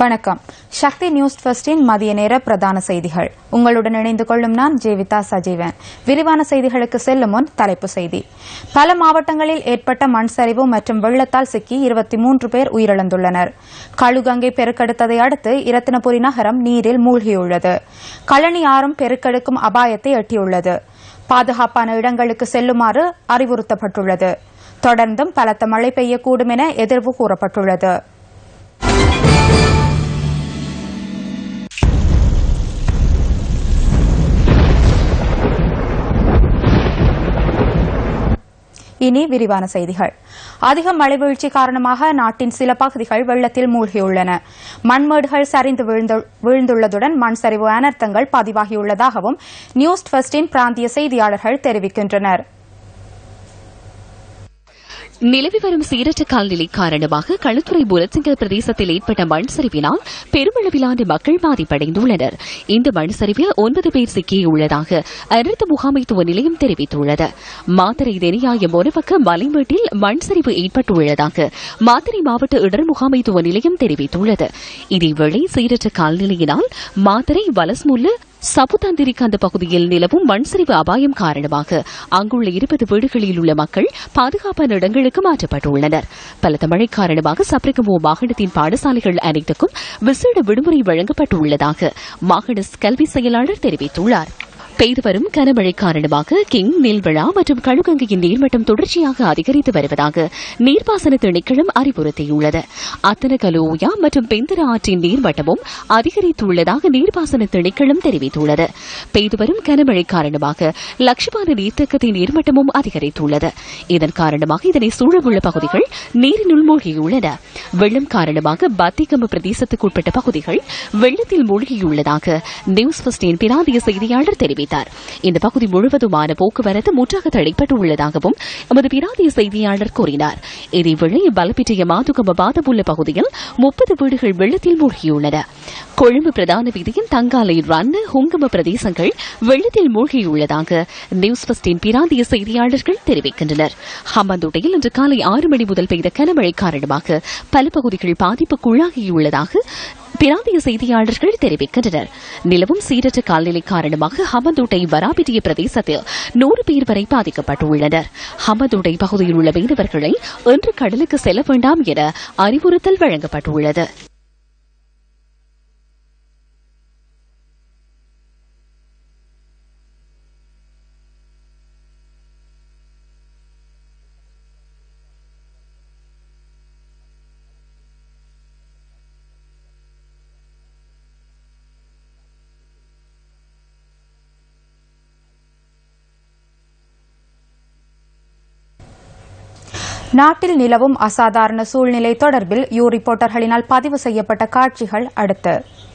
வணக்கம் சக்தி நியூஸ் ஃபர்ஸ்டின் மதிய நேர பிரதான செய்திகள் உங்களுடன் இணைந்து கொள்ளும் நான் ஜீவிதா சஜீவன் விரிவான செய்திகளுக்கு செல்லும் முன் தலைப்பு செய்தி பல மாவட்டங்களில் ஏற்பட்ட மண் சரிவு மற்றும் வெள்ளத்தால் சிக்கி இருபத்தி மூன்று பேர் உயிரிழந்துள்ளனர் கழுகங்கை பெருக்கெடுத்ததை அடுத்து இரத்தினபுரி நகரம் நீரில் மூழ்கியுள்ளது கழனி ஆறும் பெருக்கெடுக்கும் அபாயத்தை எட்டியுள்ளது பாதுகாப்பான இடங்களுக்கு செல்லுமாறு அறிவுறுத்தப்பட்டுள்ளது தொடர்ந்தும் பலத்த மழை பெய்யக்கூடும் என எதிர்வு கூறப்பட்டுள்ளது இனி விரிவான செய்திகள் அதிக மழை வீழ்ச்சி காரணமாக நாட்டின் சில பகுதிகள் வெள்ளத்தில் மூழ்கியுள்ளன மண்மேடுகள் சரிந்து வீழ்ந்து- வீழ்ந்துள்ளதுடன் மண் சரிவு அனர்த்தங்கள் பதிவாகியுள்ளதாகவும் நியூஸ் ஃபர்ஸ்டின் பிராந்திய செய்தியாளர்கள் தெரிவிக்கின்றனர் நிலவி வரும் சீரற்ற காலநிலை காரணமாக களுத்துறை புலத்திங்கல் பிரதேசத்தில் ஏற்பட்ட மண் சரிவினால் பெருமளவிலான மக்கள் பாதிப்படைந்துள்ளனர் இந்த மண் சரிவில் ஒன்பது பேர் சிக்கியுள்ளதாக அனர்த்த முகாமைத்துவ நிலையம் தெரிவித்துள்ளது மாத்தரை தெனியாயம் ஒருபக்க மலைமேட்டில் மண் சரிவு ஏற்பட்டுள்ளதாக மாத்தரை மாவட்ட இடர் முகாமைத்துவ நிலையம் தெரிவித்துள்ளது இதேவேளை சீரற்ற காலநிலையினால் மாத்தரை வலஸ்முல்லு சபுதந்திரிக்கு அந்த பகுதியில் நிலவும் மண் சரிவு அபாயம் காரணமாக அங்குள்ள இருபது வீடுகளில் உள்ள மக்கள் பாதுகாப்பான இடங்களுக்கு மாற்றப்பட்டுள்ளனர் பலத்த மழை காரணமாக சப்ரகமோ மாகாணத்தின் பாடசாலைகள் அனைத்துக்கும் விசேட விடுமுறை வழங்கப்பட்டுள்ளதாக மாகாண கல்வி செயலாளர் தெரிவித்துள்ளார் பெய்து வரும் கனமழை காரணமாக கிங் நெல்விழா மற்றும் கழுகங்கையின் நீர்மட்டம் தொடர்ச்சியாக அதிகரித்து வருவதாக நீர்ப்பாசன திணைக்களம் அறிவுறுத்தியுள்ளது அத்தனகலோயா மற்றும் பெந்தர ஆற்றின் நீர்மட்டமும் அதிகரித்துள்ளதாக நீர்ப்பாசன திணைக்களம் தெரிவித்துள்ளது பெய்து வரும் கனமழை காரணமாக லட்சபான நீர்த்தக்கத்தின் நீர்மட்டமும் அதிகரித்துள்ளது இதன் காரணமாக இதனை சூழவுள்ள பகுதிகள் நீரினுள் மூழ்கியுள்ளன வெள்ளம் காரணமாக பத்திகம்பு பிரதேசத்துக்குட்பட்ட பகுதிகள் வெள்ளத்தில் மூழ்கியுள்ளதாக நியூஸ் பஸ்டின் பிராந்திய செய்தியாளர் தெரிவித்தார் இந்த பகுதி முழுவதுமான போக்குவரத்து முற்றாக தடைப்பட்டுள்ளதாகவும் எமது பிராந்திய செய்தியாளர் கூறினார் இதேவேளை பலப்பிற்றிய மாதுகம பாதமுள்ள பகுதியில் முப்பது வீடுகள் வெள்ளத்தில் மூழ்கியுள்ளன கொழும்பு பிரதான வீதியின் தங்காலை ரன் ஹுங்கம பிரதேசங்கள் வெள்ளத்தில் மூழ்கியுள்ளதாக நியூஸ் பஸ்டின் பிராந்திய செய்தியாளர்கள் தெரிவிக்கின்றனர் ஹம்பந்தோட்டையில் இன்று காலை ஆறு மணி முதல் பெய்த கனமழை காரணமாக பல பகுதிகள் பாதிப்புக்குள்ளாகியுள்ளதாக பிராந்திய செய்தியாளர்கள் தெரிவிக்கின்றனர் நிலவும் சீரற்ற காலநிலை காரணமாக ஹமந்தோட்டை வராபிட்டிய பிரதேசத்தில் நூறு பேர் வரை பாதிக்கப்பட்டுள்ளனர் ஹமந்தோட்டை பகுதியில் உள்ள மீனவர்களை இன்று கடலுக்கு செல்ல வேண்டாம் என அறிவுறுத்தல் வழங்கப்பட்டுள்ளது நாட்டில் நிலவும் அசாதாரண சூழ்நிலை தொடர்பில் யூ ரிப்போர்ட்டர்களினால் பதிவு செய்யப்பட்ட காட்சிகள் அடுத்து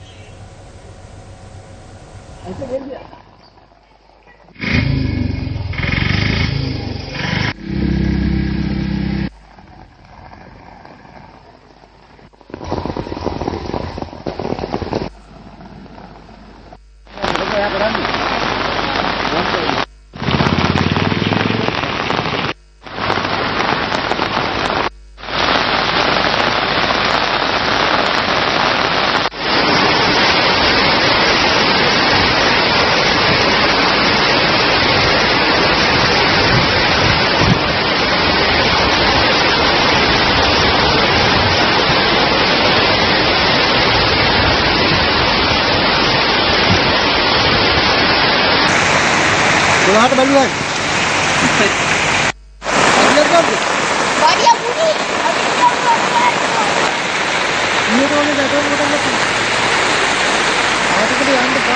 Keluar ke baluan. Biar kau tu. Bagi aku ni. Ini tu ni dah tu bukan lagi. Ada tu dia anda.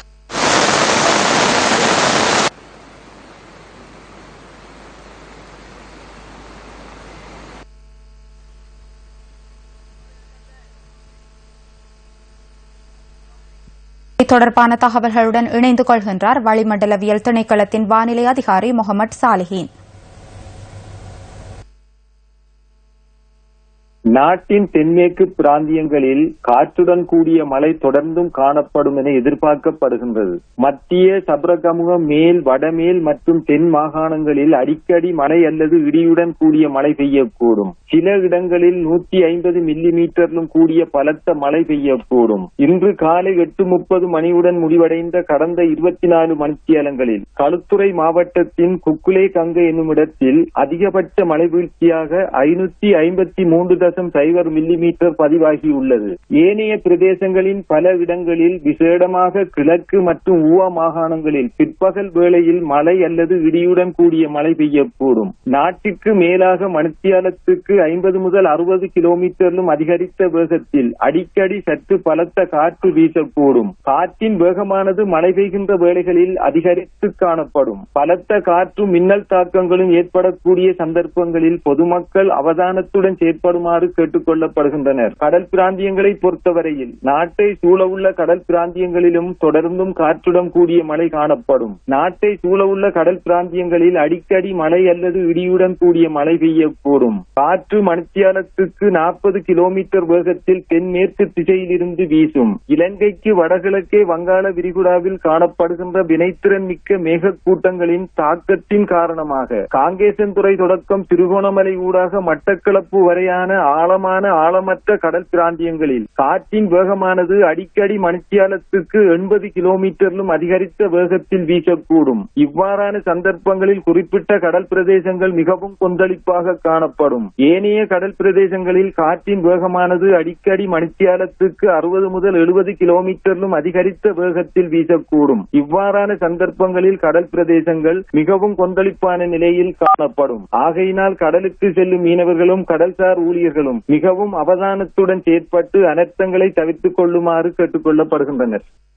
இது தொடர்பான தகவல்களுடன் இணைந்து கொள்கின்றார் வளிமண்டலவியல் திணைக்களத்தின் வானிலை அதிகாரி முகமது சாலிஹீன் நாட்டின் தென்மேற்கு பிராந்தியங்களில் காற்றுடன் கூடிய மழை தொடர்ந்தும் காணப்படும் என எதிர்பார்க்கப்படுகின்றது மத்திய சப்ரகமுக மேல் வடமேல் மற்றும் தென் மாகாணங்களில் அடிக்கடி மழை அல்லது இடியுடன் கூடிய மழை பெய்யக்கூடும் சில இடங்களில் நூற்றி ஐம்பது மில்லி மீட்டரிலும் கூடிய பலத்த மழை பெய்யக்கூடும் இன்று காலை எட்டு முப்பது மணியுடன் முடிவடைந்த கடந்த இருபத்தி நாலு மணித்தியாலங்களில் களுத்துறை மாவட்டத்தின் குக்குலே கங்கை என்னும் இடத்தில் அதிகபட்ச மழை வீழ்ச்சியாக ஐநூத்தி ஐம்பத்தி மூன்று தசம் சைபர் மில்லி மீட்டர் பதிவாகியுள்ளது ஏனைய பிரதேசங்களின் பல இடங்களில் விசேடமாக கிழக்கு மற்றும் ஊவா மாகாணங்களில் பிற்பகல் வேளையில் மழை அல்லது இடியுடன் கூடிய மழை பெய்யக்கூடும் நாட்டிற்கு மேலாக மணித்தியாலத்துக்கு ஐம்பது முதல் அறுபது கிலோமீட்டரிலும் அதிகரித்த வேகத்தில் அடிக்கடி சற்று பலத்த காற்று வீசக்கூடும் காற்றின் வேகமானது மழை பெய்கின்ற வேளைகளில் அதிகரித்து காணப்படும் பலத்த காற்றும் மின்னல் தாக்கங்களும் ஏற்படக்கூடிய சந்தர்ப்பங்களில் பொதுமக்கள் அவதானத்துடன் செயற்படுமாறு கேட்டுக் கொள்ளப்படுகின்றனர் கடல் பிராந்தியங்களை பொறுத்தவரையில் நாட்டை சூழவுள்ள கடல் பிராந்தியங்களிலும் தொடர்ந்தும் காற்றுடன் கூடிய மழை காணப்படும் நாட்டை சூழவுள்ள கடல் பிராந்தியங்களில் அடிக்கடி மழை அல்லது இடியுடன் கூடிய மழை பெய்யக்கூடும் காற்று மணித்தியாலத்துக்கு நாற்பது கிலோமீட்டர் வேகத்தில் தென்மேற்கு திசையிலிருந்து வீசும் இலங்கைக்கு வடகிழக்கே வங்காள விரிகுடாவில் காணப்படுகின்ற வினைத்திறன் மிக்க மேகக்கூட்டங்களின் தாக்கத்தின் காரணமாக காங்கேசன்துறை தொடக்கம் திருகோணமலை ஊடாக மட்டக்களப்பு வரையான ஆழமான ஆழமற்ற கடல் பிராந்தியங்களில் காற்றின் வேகமானது அடிக்கடி மணித்தியாலத்துக்கு எண்பது கிலோமீட்டரிலும் அதிகரித்த வேகத்தில் வீசக்கூடும் இவ்வாறான சந்தர்ப்பங்களில் குறிப்பிட்ட கடல் பிரதேசங்கள் மிகவும் கொந்தளிப்பாக காணப்படும் ஏனைய கடல் பிரதேசங்களில் காற்றின் வேகமானது அடிக்கடி மணித்தியாலத்துக்கு அறுபது முதல் எழுபது கிலோமீட்டரிலும் அதிகரித்த வேகத்தில் வீசக்கூடும் இவ்வாறான சந்தர்ப்பங்களில் கடல் பிரதேசங்கள் மிகவும் கொந்தளிப்பான நிலையில் காணப்படும் ஆகையினால் கடலுக்கு செல்லும் மீனவர்களும் கடல்சார் ஊழியர்களும் மிகவும் அவதானத்துடன் செயற்பட்டு அனர்த்தங்களை தவிர்த்துக் கொள்ளுமாறு கேட்டுக் கொள்ளப்படுகின்றனர்